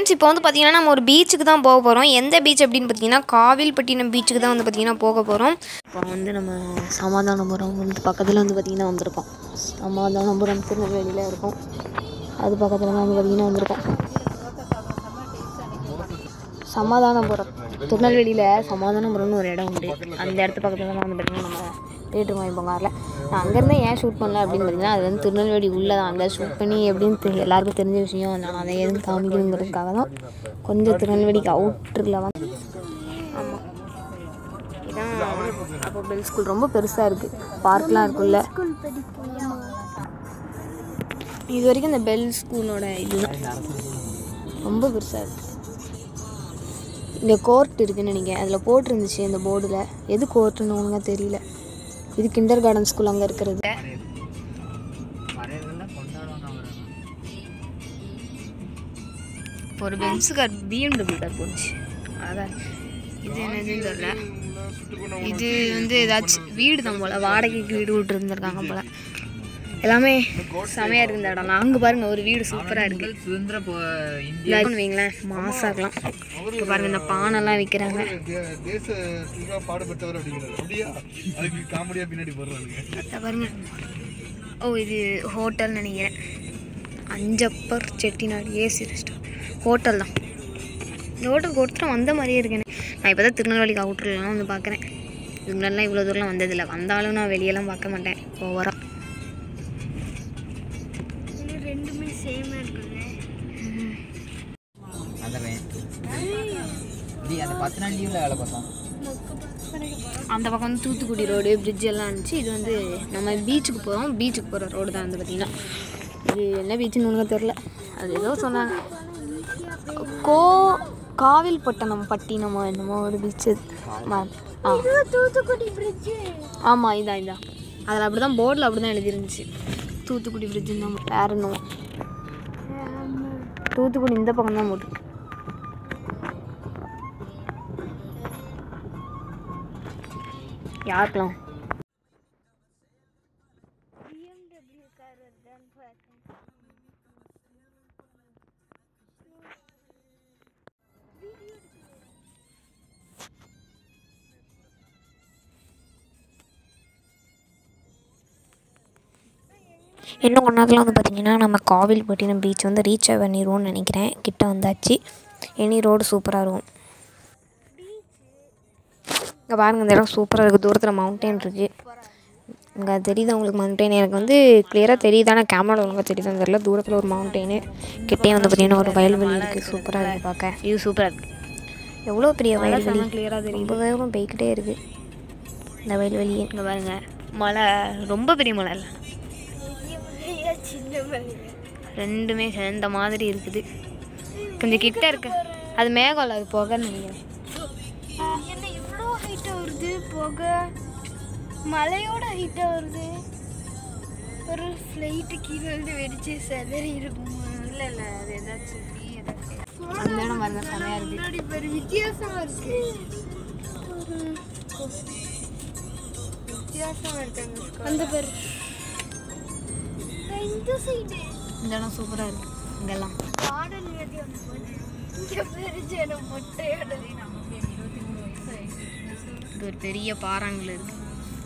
Friends இப்போ வந்து பார்த்தீங்கன்னா நம்ம ஒரு பீச்சுக்கு தான் போக போகிறோம் எந்த பீச் அப்படின்னு பார்த்தீங்கன்னா காவில்பட்டினம் பீச்சுக்கு தான் வந்து பார்த்தீங்கன்னா போக போகிறோம் இப்போ வந்து நம்ம சமாதானபுரம் வந்து பக்கத்தில் வந்து பார்த்தீங்கன்னா வந்திருக்கோம் சமாதானபுரம் திருநெல்வேலியில் இருக்கும் அது பக்கத்தில் தான் வந்து பார்த்தீங்கன்னா வந்திருக்கோம் சமாதானபுரம் திருநெல்வேலியில் சமாதானபுரம்னு ஒரு இடம் உண்டு அந்த இடத்து பக்கத்தில் தான் வந்து பார்த்தீங்கன்னா நம்ம தேட்டர் வாங்கி போங்காரில் நான் அங்கேருந்தே ஏன் ஷூட் பண்ணல அப்படின்னு பார்த்தீங்கன்னா அது வந்து திருநெல்வேலி உள்ளே தான் அங்கே ஷூட் பண்ணி எப்படின்னு தெரி எல்லாருக்கும் தெரிஞ்ச விஷயம் நான் அதை எதுவும் காமிக்கணுங்கிறதுக்காக தான் கொஞ்சம் திருநெல்வேலிக்கு அவுட்டரில் வந்து ஆமாம் இதான் அப்போ பெல் ஸ்கூல் ரொம்ப பெருசாக இருக்குது பார்க்லாம் இருக்குல்ல இது வரைக்கும் இந்த பெல் ஸ்கூலோட இதுதான் ரொம்ப பெருசாக இருக்குது இங்கே கோர்ட் இருக்குன்னு நினைக்கிறேன் அதில் போட்டிருந்துச்சு இந்த போர்டில் எது கோர்ட்டுன்னு ஒழுங்காக தெரியல இது கிண்டர் கார்டன் ஸ்கூல் அங்கே இருக்கிறது ஒரு பென்ஸு கார் பிஎம்டபிள்யூ கார் போச்சு அதான் இது என்னதுன்னு தெரியல இது வந்து ஏதாச்சும் வீடு தான் போல் வாடகைக்கு வீடு விட்டு இருந்திருக்காங்க போல் எல்லாமே செமையாக இருக்கு இந்த இடம் அங்கே பாருங்க ஒரு வீடு சூப்பராக இருக்கு சுதந்திர போ இல்லைன்னு வைங்களேன் மாசாக இருக்கலாம் இப்போ பாருங்க இந்த பானைலாம் விற்கிறாங்க தேசத்துக்காக பாடுபட்டவர் அப்படிங்கிறது அப்படியா அதுக்கு காமெடியா பின்னாடி போடுறாங்க இதை பாருங்க ஓ இது ஹோட்டல் நினைக்கிறேன் Anjappar Chettinad AC restaurant hotel தான் இந்த ஹோட்டலுக்கு ஒருத்தர் வந்த மாதிரியே இருக்கேன் நான் இப்போ தான் திருநெல்வேலிக்கு அவுட்டர்லாம் வந்து பார்க்குறேன் இதுக்கு முன்னாடிலாம் இவ்வளோ தூரம்லாம் வந்ததில்லை வந்தாலும் நான் வெளியெல்லாம் பார்க்க மாட்டேன் ஓவராக ரெண்டுமே சேமாக இருக்குது வந்துடுறேன் டி அந்த பத்து நாள் லீவில் வேலை பார்த்தோம் அந்த பக்கம் வந்து தூத்துக்குடி ரோடு பிரிட்ஜ் எல்லாம் இருந்துச்சு இது வந்து நம்ம பீச்சுக்கு போகிறோம் பீச்சுக்கு போகிற ரோடு தான் வந்து பார்த்திங்கன்னா இது என்ன பீச்சுன்னு ஒழுங்காக தெரில அது ஏதோ சொன்னாங்க கோ காவில்பட்டினம் பட்டினமோ என்னமோ ஒரு பீச்சு ஆ தூத்துக்குடி பிரிட்ஜு ஆமாம் இதான் இதான் அதில் அப்படி தான் போர்டில் அப்படி தான் எழுதிருந்துச்சு தூத்துக்குடி பிரிட்ஜுன்னு தான் வேறு என்னமோ தூத்துக்குடி இந்த பக்கம் தான் போட்டு யாருக்கலாம் இன்னும் கொஞ்ச நேரத்தில் வந்து பார்த்திங்கன்னா நம்ம காவில்பட்டினம் பீச் வந்து ரீச் பண்ணிடுவோம்னு நினைக்கிறேன் கிட்ட வந்தாச்சு எனி ரோடு சூப்பராக இருக்கும் இங்கே பாருங்க இந்த இடம் சூப்பராக இருக்குது தூரத்தில் மவுண்டெயின் இருக்குது இங்கே தெரியுது உங்களுக்கு மவுண்டெயின் எனக்கு வந்து கிளியராக தெரியுது ஆனால் கேமரா ஒழுங்காக தெரியுதான்னு தெரியல தூரத்தில் ஒரு மவுண்டெயின் கிட்டே வந்து பார்த்திங்கன்னா ஒரு வயல்வெளி இருக்குது சூப்பராக இருக்குது பார்க்க வியூ சூப்பராக இருக்குது எவ்வளோ பெரிய வயல்வெளி கிளியராக தெரியும் ரொம்ப வேகம் போய்கிட்டே இருக்குது இந்த வயல்வெளியே இங்கே பாருங்க மலை ரொம்ப பெரிய மலை இல்லை சின்ன மலை ரெண்டுமே சேர்ந்த மாதிரி இருக்குது கொஞ்சம் கிட்ட இருக்கு அது மேகம் அது புகைன்னு நினைக்கிறேன் என்ன இவ்வளோ ஹைட்டாக வருது புகை மலையோட ஹைட்டாக வருது ஒரு ஃப்ளைட்டு கீழே வந்து வெடிச்சு செதறி இருக்கும் இல்லை இல்லை அது ஏதாச்சும் அந்த இடம் பாருங்க செமையாக இருக்குது முன்னாடி பேர் வித்தியாசமாக இருக்கு வித்தியாசமாக இருக்காங்க அந்த பேர் இந்த சைடு இந்த இடம் சூப்பராக இருக்குது இங்கெல்லாம் காடல் நதி ஒன்று போகுது இங்கே பெருஜன மொட்டையோட இது ஒரு பெரிய பாறாங்கல் இருக்கு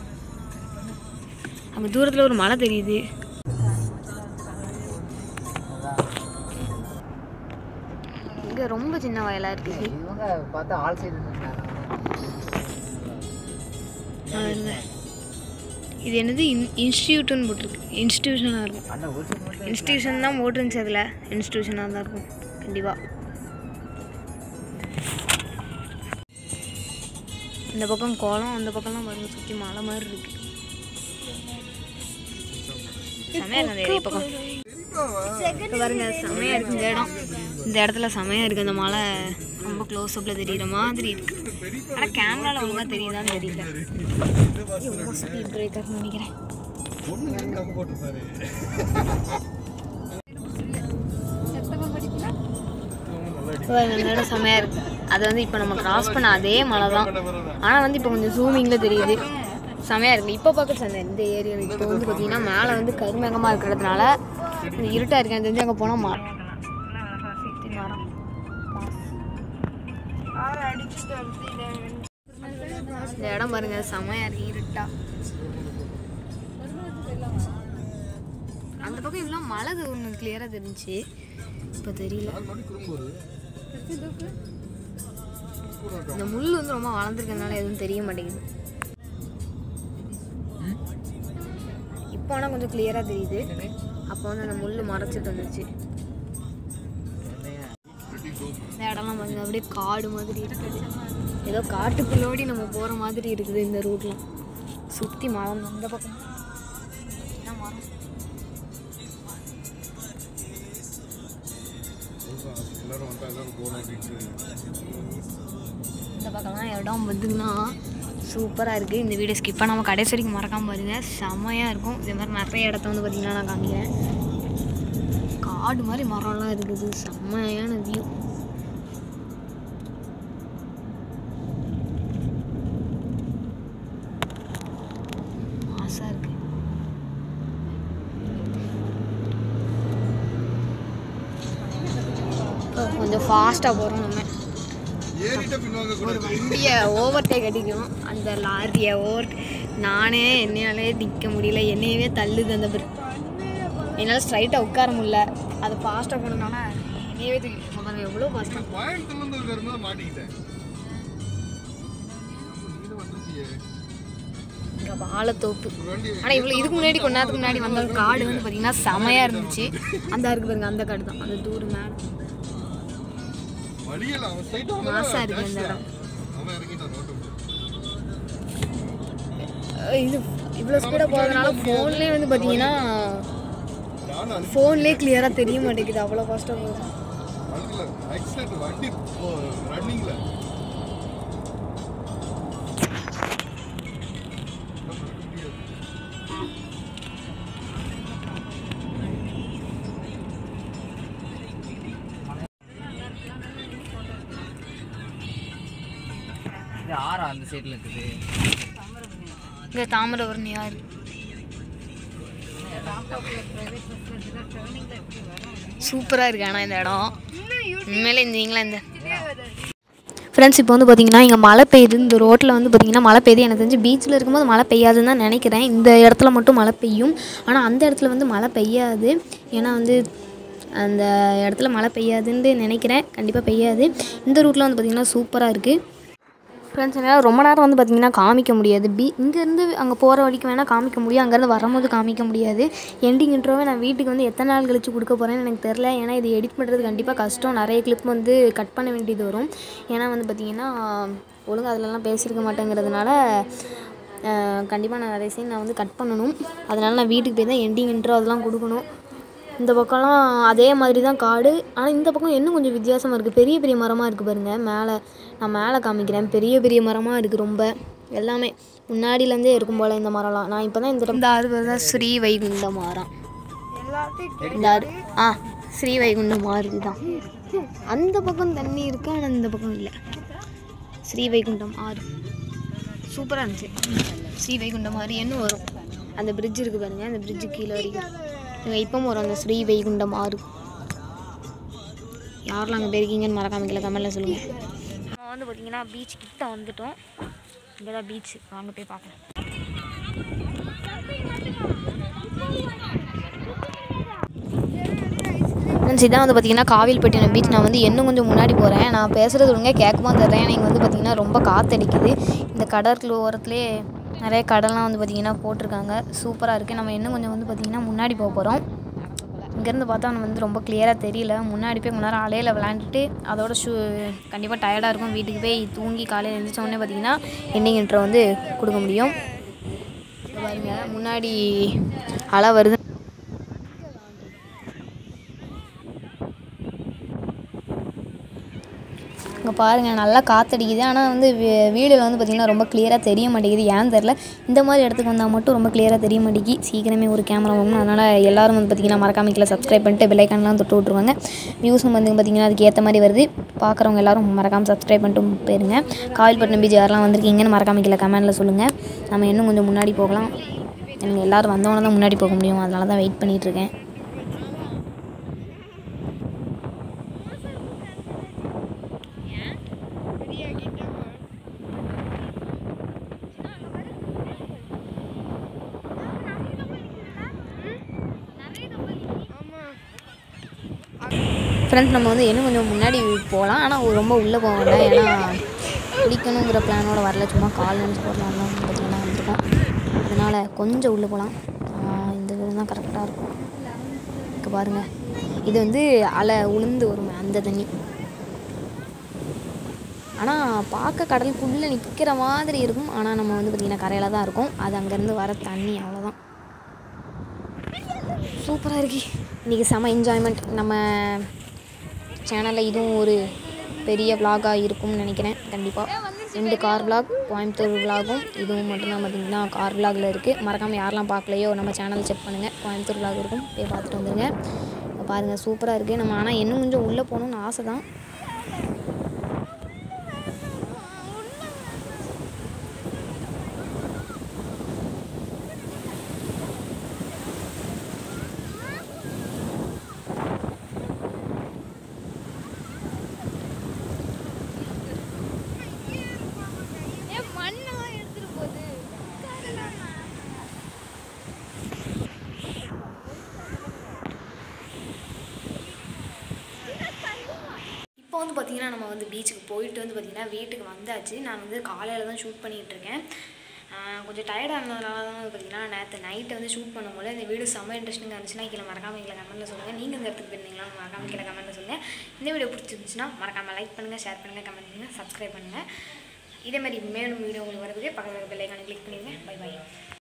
அங்கே தூரத்தில் ஒரு மலை தெரியுது இங்கே ரொம்ப சின்ன வயலாக இருக்குது இவங்க பார்த்தா ஆல் சைடு பாருங்க. இது என்னது இன் இன்ஸ்டியூட்டுன்னு போட்டிருக்கு இன்ஸ்டியூஷனாக இருக்கும் அண்ணா ஒரு சைடு மட்டும் இன்ஸ்டியூஷன் தான் போட்டுருந்துச்சு அதில் இன்ஸ்டியூஷனாக தான் இருக்கும் கண்டிப்பாக இந்த பக்கம் குளம் அந்த பக்கம்லாம் பாருங்க சுற்றி மலை மாதிரி இருக்கு செமையாக இருக்கு அந்த ஏரியா பக்கம் இப்போ பாருங்க செமையாக இருக்கு இந்த இடம் இந்த இடத்துல செமையாக இருக்குது அந்த மலை ரொம்ப க்ளோஸ் அப்பில் தெரியுற மாதிரி இருக்கு ஆனால் கேமராவில் ஒழுங்காக தெரியுதான்னு தெரியல எவ்வளோ ஸ்பீட் பிரேக்கர்னு நினைக்கிறேன் ஒண்ணு கப்பு போட்டுருப்பாரு பாருங்க, இந்த இடம் செமையாக இருக்கு அது வந்து இப்போ நம்ம கிராஸ் பண்ண அதே மலை தான் ஆனால் வந்து இப்போ கொஞ்சம் ஜூமிங்கில் தெரியுது செமையாக இருக்குது இப்போ பார்க்க அந்த இந்த ஏரியா இப்போ வந்து பார்த்தீங்கன்னா மேலே வந்து கருமேகமாக இருக்கிறதுனால கொஞ்சம் இருட்டாக இருக்கு எனக்கு தெரிஞ்சு அங்கே போனால் மரம் சுற்றி மரம் இந்த இடம் பாருங்க செமையா இருக்கு இருட்டா அந்த பக்கம் இவ்வளோ மழை ஒன்று கிளியராக தெரிஞ்சுச்சு இப்போ தெரியல இந்த முள் வந்து ரொம்ப வளர்ந்துருக்கனால எதுவும் தெரிய மாட்டேங்குது இப்போ ஆனால் கொஞ்சம் கிளியராக தெரியுது அப்போ வந்து அந்த முள் மறைச்சிட்டு வந்துச்சு இந்த இடம்லாம் பாருங்க அப்படியே காடு மாதிரி இருக்குது ஏதோ காட்டுக்குள்ளோடி நம்ம போகிற மாதிரி இருக்குது இந்த ரூட்லாம் சுற்றி மரம் இந்த பக்கம் என்ன மரம் எல்லாரும் வந்தா எல்லாரும் போகணும் அப்படின்ட்டு இந்த பக்கம்லாம் இடம் பார்த்திங்கன்னா சூப்பராக இருக்குது இந்த வீடியோ ஸ்கிப் பண்ணாமல் கடைசி வரைக்கும் மறக்காமல் பாருங்க செம்மையாக இருக்கும் இதே மாதிரி நிறைய இடத்த வந்து பார்த்திங்கன்னா நான் காமிக்கிறேன் காடு மாதிரி மரம்லாம் இருக்குது செம்மையான வியூ மாசாக இருக்கு இப்போ கொஞ்சம் ஃபாஸ்ட்டாக போகிறோம் நம்ம ஏறிட்ட பின்வாங்க ஒரு கூடாது வண்டியை ஓவர்டேக் அடிக்கும் அந்த லாரியை ஓவர் நானே என்னையாலே நிற்க முடியல என்னையவே தள்ளுது அந்த பிற என்னால் ஸ்ட்ரைட்டாக உட்கார முடியல அது ஃபாஸ்ட்டாக போனதுனால என்னையவே தூக்கி பாருங்க எவ்வளோ ஃபாஸ்ட்டாக கோயம்புத்தூர்ல இருந்து வரும்போது மாட்டிக்கிட்டேன் நீங்க வந்துருச்சியே இங்கே வாழைத்தோப்பு ஒரு வண்டி ஆனால் இவ்வளோ இதுக்கு முன்னாடி கொஞ்ச நேரத்துக்கு முன்னாடி வந்த காடு வந்து பார்த்தீங்கன்னா செமையாக இருந்துச்சு அந்த இருக்கு பாருங்க அந்த காடு தான் அந்த தூர் மேலே வழியில அவன் ஸ்ட்ரைட்டா மாசா இருக்கு இந்த இடம் அவன் இறங்கிட்டான் ரோட்டு அஹ் இது இவ்வளோ ஸ்பீடாக போகிறதுனால ஃபோன்லேயே வந்து பார்த்தீங்கன்னா நானும் ஃபோன்லேயே கிளியராக தெரிய மாட்டேங்குது அவ்வளோ ஃபாஸ்ட்டாக போகுது அதுல ஆக்சிடென்ட் வண்டி ரன்னிங்ல இது ஆறா அந்த சைடில் இருக்குது இங்கே தாமிரபரணி யார் சூப்பராக இருக்கு ஆனால் இந்த இடம் உண்மையிலே இருந்தீங்களா இந்த ஃப்ரெண்ட்ஸ் இப்போ வந்து பார்த்தீங்கன்னா இங்கே மழை பெய்யுது இந்த ரோட்டில் வந்து பார்த்தீங்கன்னா மழை பெய்யுது எனக்கு தெரிஞ்சு பீச்சில் இருக்கும்போது மழை பெய்யாதுன்னு தான் நினைக்கிறேன் இந்த இடத்துல மட்டும் மழை பெய்யும் ஆனால் அந்த இடத்துல வந்து மழை பெய்யாது ஏன்னா வந்து அந்த இடத்துல மழை பெய்யாதுன்னு நினைக்கிறேன் கண்டிப்பாக பெய்யாது இந்த ரூட்டில் வந்து பார்த்திங்கன்னா சூப்பராக இருக்குது ஃப்ரெண்ட்ஸ் என்னால் ரொம்ப நேரம் வந்து பார்த்திங்கன்னா காமிக்க முடியாது பி இங்கேருந்து அங்கே போகிற வரைக்கும் வேணால் காமிக்க முடியும் அங்கேருந்து வரும்போது காமிக்க முடியாது எண்டிங் இன்ட்ரோவை நான் வீட்டுக்கு வந்து எத்தனை நாள் கழிச்சு கொடுக்க போகிறேன்னு எனக்கு தெரில ஏன்னா இது எடிட் பண்ணுறது கண்டிப்பாக கஷ்டம் நிறைய கிளிப் வந்து கட் பண்ண வேண்டியது வரும் ஏன்னா வந்து பார்த்திங்கன்னா ஒழுங்காக அதிலலாம் பேசியிருக்க மாட்டேங்கிறதுனால கண்டிப்பாக நான் நிறைய சீன் நான் வந்து கட் பண்ணணும் அதனால் நான் வீட்டுக்கு போய் தான் எண்டிங் இன்ட்ரோ அதெல்லாம் கொடுக்கணும் இந்த பக்கம்லாம் அதே மாதிரி தான் காடு ஆனால் இந்த பக்கம் இன்னும் கொஞ்சம் வித்தியாசமாக இருக்குது பெரிய பெரிய மரமாக இருக்குது பாருங்கள் மேலே நான் மேலே காமிக்கிறேன் பெரிய பெரிய மரமாக இருக்குது ரொம்ப எல்லாமே முன்னாடியிலேருந்தே இருக்கும் போல் இந்த மரம்லாம் நான் இப்போ தான் இந்த இடம் இந்த ஆறு தான் ஸ்ரீ வைகுண்ட மரம் இந்த ஆறு ஆ ஸ்ரீ வைகுண்ட மாறு தான் அந்த பக்கம் தண்ணி இருக்கு ஆனால் இந்த பக்கம் இல்லை ஸ்ரீ வைகுண்டம் ஆறு சூப்பராக இருந்துச்சு ஸ்ரீ வைகுண்டம் ஆறு என்ன வரும் அந்த பிரிட்ஜ் இருக்குது பாருங்க அந்த பிரிட்ஜு கீழே வரைக்கும் நாங்கள் இப்போ வரோம் அந்த ஸ்ரீ வைகுண்டம் ஆறு யாரெல்லாம் அங்கே போயிருக்கீங்கன்னு மறக்காம கீழே கமெண்ட்டில் சொல்லுங்கள் நம்ம வந்து பார்த்தீங்கன்னா பீச் கிட்ட வந்துட்டோம் இங்கே தான் பீச் வாங்க போய் பார்க்கலாம் ஃப்ரெண்ட்ஸ் இதான் வந்து பார்த்தீங்கன்னா காவில்பட்டினம் பீச் நான் வந்து இன்னும் கொஞ்சம் முன்னாடி போகிறேன் நான் பேசுகிறது ஒழுங்காக கேட்குமா தர்றேன் எனக்கு வந்து பார்த்தீங்கன்னா ரொம்ப காற்றடிக்குது இந்த கடற்குள்ள ஓரத்துலேயே நிறைய கடல்லாம் வந்து பார்த்தீங்கன்னா போட்டிருக்காங்க சூப்பராக இருக்குது நம்ம இன்னும் கொஞ்சம் வந்து பார்த்தீங்கன்னா முன்னாடி போக போகிறோம் இங்கேருந்து பார்த்தா அவனுக்கு வந்து ரொம்ப கிளியராக தெரியல முன்னாடி போய் கொஞ்ச நேரம் அலையில் விளாண்டுட்டு அதோட ஷூ கண்டிப்பாக டயர்டாக இருக்கும் வீட்டுக்கு போய் தூங்கி காலையில் எழுந்திரிச்ச உடனே பார்த்தீங்கன்னா எண்டிங் இன்ட்ரோ வந்து கொடுக்க முடியும் இங்க பாருங்க முன்னாடி அலை வருது இங்கே பாருங்கள் நல்லா காற்றடிக்குது ஆனால் வந்து வீ- வீடியோவில் வந்து பார்த்திங்கன்னா ரொம்ப கிளியராக தெரிய மாட்டேங்குது ஏன்னு தெரில இந்த மாதிரி இடத்துக்கு வந்தால் மட்டும் ரொம்ப கிளியராக தெரிய மாட்டேங்கி சீக்கிரமே ஒரு கேமரா வாங்கணும் அதனால் எல்லாரும் வந்து பார்த்திங்கன்னா மறக்காம கீழே சப்ஸ்கிரைப் பண்ணிட்டு பெல்லைக்கான்லாம் தொட்டு விட்ருவாங்க வியூஸும் வந்து பார்த்திங்கன்னா அதுக்கு ஏற்ற மாதிரி வருது பார்க்குறவங்க எல்லாரும் மறக்காமல் சப்ஸ்கிரைப் பண்ணிட்டு போயிருங்க காவில்பட்டினம் பீச் யாரெல்லாம் வந்திருக்கீங்கன்னு மறக்காம கீழே கமெண்ட்டில் சொல்லுங்கள் நம்ம இன்னும் கொஞ்சம் முன்னாடி போகலாம் எனக்கு எல்லோரும் வந்தவொடனே தான் முன்னாடி போக முடியும் அதனால தான் வெயிட் பண்ணிகிட்ருக்கேன் ஃப்ரெண்ட்ஸ் நம்ம வந்து இன்னும் கொஞ்சம் முன்னாடி போகலாம் ஆனால் ரொம்ப உள்ளே போக வேண்டாம் ஏன்னா குளிக்கணுங்கிற பிளானோட வரல சும்மா கால் நினச்சி போடலாம் தான் பார்த்தீங்கன்னா வந்திருக்கோம் அதனால் கொஞ்சம் உள்ளே போகலாம் இந்த இது தான் கரெக்டாக இருக்கும் இங்கே பாருங்கள் இது வந்து அலை உளுந்து வரும் அந்த தண்ணி ஆனால் பார்க்க கடலுக்குள்ளே நிற்கிற மாதிரி இருக்கும் ஆனால் நம்ம வந்து பார்த்திங்கன்னா கரையில் தான் இருக்கும் அது அங்கேருந்து வர தண்ணி அவ்வளோதான் சூப்பராக இருக்கு இன்றைக்கி செம என்ஜாய்மெண்ட் நம்ம சேனலில் இதுவும் ஒரு பெரிய விலாகாக இருக்கும்னு நினைக்கிறேன் கண்டிப்பாக ரெண்டு கார் விலாக் கோயம்புத்தூர் விலாகும் இதுவும் மட்டும்தான் பார்த்திங்கன்னா கார் விலாகில் இருக்குது மறக்காமல் யாரெல்லாம் பார்க்கலையோ நம்ம சேனல் செக் பண்ணுங்கள் கோயம்புத்தூர் விலாக் இருக்கும் போய் பார்த்துட்டு வந்துடுங்க இங்க பாருங்கள் சூப்பராக இருக்குது நம்ம ஆனால் இன்னும் கொஞ்சம் உள்ளே போகணுன்னு ஆசை தான் ஏன் மண்ணெல்லாம் எடுத்துட்டு போகுது இப்போ வந்து பார்த்திங்கன்னா நம்ம வந்து பீச்சுக்கு போயிட்டு வந்து பார்த்திங்கன்னா வீட்டுக்கு வந்தாச்சு நான் வந்து காலையில் தான் ஷூட் பண்ணிகிட்டு இருக்கேன் ஆஹ் கொஞ்சம் டயர்டாக இருந்ததுனால தான் வந்து பார்த்திங்கன்னா நேற்று நைட்டை வந்து ஷூட் பண்ணும்போது இந்த வீடியோ செம்ம இன்ட்ரெஸ்டிங்காக இருந்துச்சுன்னா கீழே மறக்காமல் கீழே கமெண்ட்டில் சொல்லுங்கள் நீங்கள் இந்த இடத்துக்கு போயிருந்தீங்களா மறக்காமல் கீழே கமெண்ட்டில் சொல்லுங்கள் இந்த வீடியோ பிடிச்சிருந்துச்சுன்னா மறக்காமல் லைக் பண்ணுங்கள் ஷேர் பண்ணுங்கள் கமெண்ட் பண்ணுங்கள் சப்ஸ்கிரைப் பண்ணுங்கள் இதே மாதிரி மேலும் வீடியோ உங்களுக்கு வரதுக்கு பக்கத்தில்